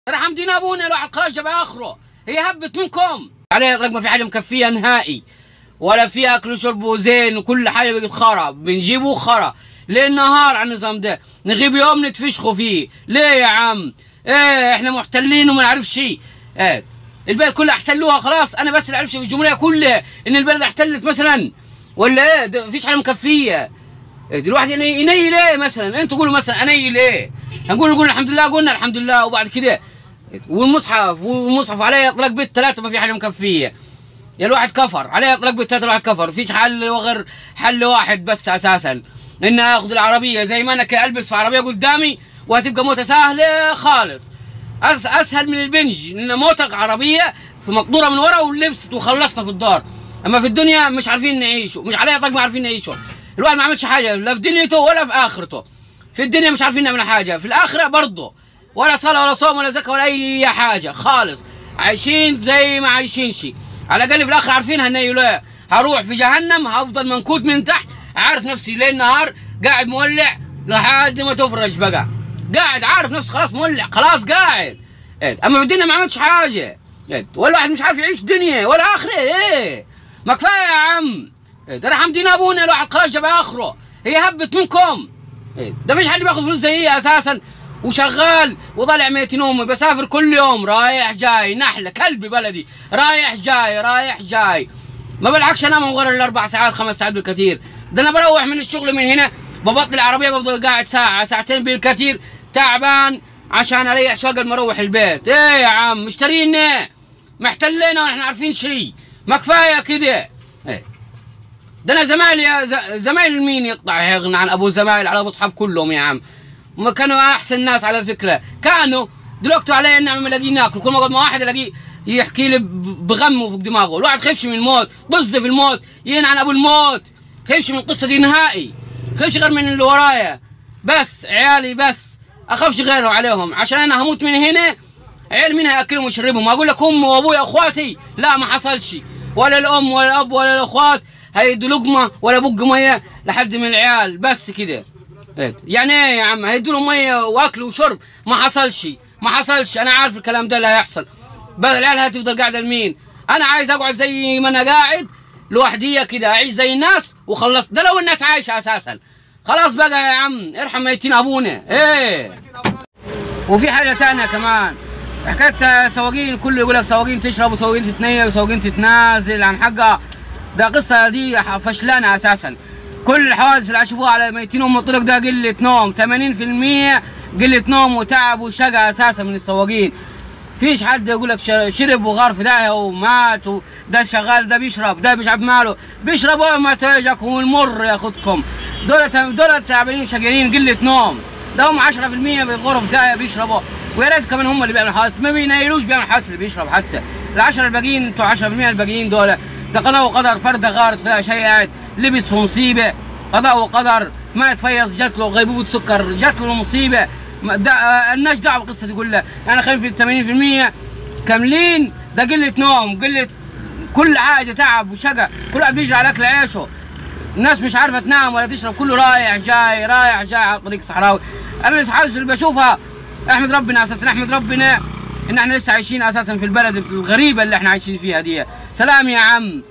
رحم دين ابونا الواحد خلاص جاب اخره هي هبت منكم عليه رقم ما في حاجه مكفيه نهائي ولا في اكل وشرب وزين وكل حاجه بقت خرا بنجيبه خرا ليل نهار على النظام ده نغيب يوم نتفشخوا فيه ليه يا عم ايه احنا محتلين وما نعرف شيء ايه البلد كلها احتلوها خلاص انا بس اللي اعرفش في الجمهوريه كلها ان البلد احتلت مثلا ولا ايه ده مفيش حاجه مكفيه إيه، الواحد يعني يني ليه مثلا انتوا قولوا مثلا اني ليه هنقول نقول الحمد لله قلنا الحمد لله وبعد كده والمصحف والمصحف عليه اطلاق بيت ثلاثه ما في حاجه مكفيه يا الواحد كفر عليه اطلاق بيت ثلاثه الواحد كفر فيش حل غير حل واحد بس اساسا ان اخذ العربيه زي ما انا كده البس في عربيه قدامي وهتبقى موته سهله خالص أس اسهل من البنج لان موتك عربيه في مقدوره من ورا ولبست وخلصنا في الدار اما في الدنيا مش عارفين نعيشوا مش عليها طاق ما عارفين نعيشوا الواحد ما عملش حاجه لا في دنيته ولا في اخرته في الدنيا مش عارفين نعمل حاجه في الاخره برضه ولا صلاه ولا صوم ولا زكاه ولا اي حاجه خالص عايشين زي ما عايشين شي على الاقل في الاخر عارفين هني لا هروح في جهنم هفضل منكوت من تحت عارف نفسي ليل نهار قاعد مولع لحد ما تفرج بقى قاعد عارف نفسي خلاص مولع خلاص قاعد إيه. اما في الدنيا ما عملتش حاجه إيه. ولا واحد مش عارف يعيش دنيا ولا اخره ايه ما كفايه يا عم إيه. ده رحم دين ابونا الواحد خلاص جاب اخره هي هبت منكم إيه. ده مفيش حد بياخذ فلوس زي هي اساسا وشغال وطالع ميتين امي بسافر كل يوم رايح جاي نحله كلبي بلدي رايح جاي رايح جاي ما بلحقش انام غير الاربع ساعات خمس ساعات بالكثير ده انا بروح من الشغل من هنا ببطل العربيه بفضل قاعد ساعه ساعتين بالكثير تعبان عشان اريح شغل مروح البيت ايه يا عم مشترينا محتلينا ونحن عارفين شيء ما كفايه كده ايه ده انا زمايلي يا ز- زمايل مين يقطع يغنى عن ابو زمايل على ابو اصحاب كلهم يا عم ما كانوا احسن ناس على فكره كانوا دلوقتي علي ان انا لاقيين ناكل كل ما اقعد مع واحد الاقيه يحكي لي ب- بغمه فوق دماغه الواحد خيفش من الموت بص في الموت ينعن ابو الموت خيفش من القصه دي نهائي خيفش غير من اللي ورايا بس عيالي بس اخافش غيره عليهم عشان انا هموت من هنا عيال مين هياكلهم ويشربهم اقول لك امي وابوي اخواتي لا ما حصلش ولا الام ولا الاب ولا الاخوات هيدوا لقمه ولا بق ميه لحد من العيال بس كده إيه. يعني ايه يا عم هيدوا لهم ميه واكل وشرب ما حصلش ما حصلش انا عارف الكلام ده اللي هيحصل بس العيال هتفضل قاعده لمين انا عايز اقعد زي ما انا قاعد لوحدية كده اعيش زي الناس وخلصت ده لو الناس عايشه اساسا خلاص بقى يا عم ارحم ميتين ابونا ايه وفي حاجه تانية كمان حكايه سواقين كله يقول لك سواقين تشرب وسواقين تتنيل وسواقين تتنازل عن حقها ده قصه دي فشلانه اساسا كل الحوادث اللي اشوفوها على ميتين ام الطرق ده قله نوم 80% قله نوم وتعب وشقى اساسا من السواقين فيش حد يقول لك ش- شرب وغار في داهيه ومات وده شغال ده بيشرب ده مش عارف ماله بيشربوا ما تجاكم المر ياخدكم دول دول تعبانين وشقيانين قله نوم ده هم 10% بيغروا في داهيه بيشربوا ويا ريت كمان هم اللي بيعملوا حادث ما بينيلوش بيعمل حادث اللي بيشرب حتى ال 10 الباقيين بتوع 10% الباقيين دول ده قضاء وقدر فرده غارت فيها شيء قاعد لبس في مصيبه قضاء وقدر ما يتفيص جات له غيبوبه سكر جات له مصيبه ما- ده آه، الناس دعوه بالقصه دي كلها يعني خلينا في 80% كاملين ده قله نوم قله كل حاجه تعب وشقى كل واحد بيجري على اكل عيشه الناس مش عارفه تنام ولا تشرب كله رايح جاي رايح جاي على طريق صحراوي انا الحادث اللي بشوفها احمد ربنا اساسا احمد ربنا ان احنا لسه عايشين اساسا في البلد الغريبه اللي احنا عايشين فيها دي سلام يا عم